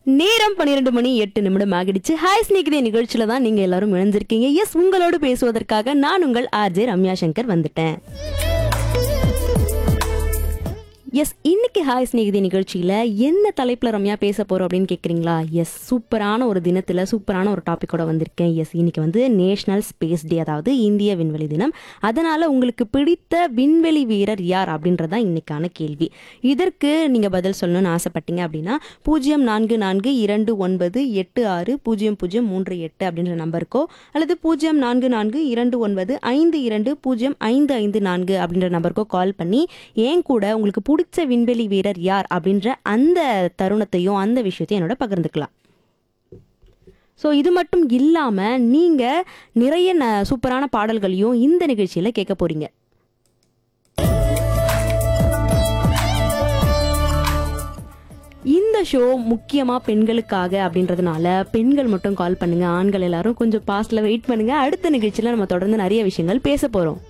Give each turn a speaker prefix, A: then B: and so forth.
A: நேரம் பன்னிரெண்டு மணி எட்டு நிமிடம் ஆகிடுச்சு ஹாய் ஸ்நேகிதே நிகழ்ச்சியில தான் நீங்க எல்லாரும் இணைஞ்சிருக்கீங்க எஸ் உங்களோடு பேசுவதற்காக நான் உங்கள் ஆர்ஜே ரம்யா சங்கர் வந்துட்டேன் எஸ் இன்னைக்கு ஹாய் ஸ்நேகிதி நிகழ்ச்சியில் என்ன தலைப்பில் ரம்யா பேச போகிறோம் அப்படின்னு கேட்குறீங்களா எஸ் சூப்பரான ஒரு தினத்தில் சூப்பரான ஒரு டாப்பிக்கோட வந்திருக்கேன் எஸ் இன்னைக்கு வந்து நேஷனல் ஸ்பேஸ் டே அதாவது இந்திய விண்வெளி தினம் அதனால் உங்களுக்கு பிடித்த விண்வெளி வீரர் யார் அப்படின்றது தான் இன்னைக்கான கேள்வி இதற்கு நீங்கள் பதில் சொல்லணும்னு ஆசைப்பட்டீங்க அப்படின்னா பூஜ்ஜியம் நான்கு நான்கு இரண்டு ஒன்பது எட்டு ஆறு பூஜ்ஜியம் பூஜ்ஜியம் மூன்று எட்டு அப்படின்ற நம்பருக்கோ அல்லது பூஜ்ஜியம் நான்கு நான்கு இரண்டு ஒன்பது ஐந்து இரண்டு பூஜ்ஜியம் ஐந்து ஐந்து நான்கு அப்படின்ற நம்பருக்கோ கால் பண்ணி ஏன் கூட உங்களுக்கு பிடிச்ச விண்வெளி வீரர் யார் அப்படின்ற அந்த தருணத்தையும் அந்த விஷயத்தையும் என்னோட பகிர்ந்துக்கலாம் ஸோ இது மட்டும் இல்லாமல் நீங்கள் நிறைய ந சூப்பரான பாடல்களையும் இந்த நிகழ்ச்சியில் கேட்க போகிறீங்க இந்த ஷோ முக்கியமாக பெண்களுக்காக அப்படின்றதுனால பெண்கள் மட்டும் கால் பண்ணுங்க ஆண்கள் எல்லாரும் கொஞ்சம் பாஸ்டில் வெயிட் பண்ணுங்க அடுத்த நிகழ்ச்சியில் நம்ம தொடர்ந்து நிறைய விஷயங்கள் பேச போகிறோம்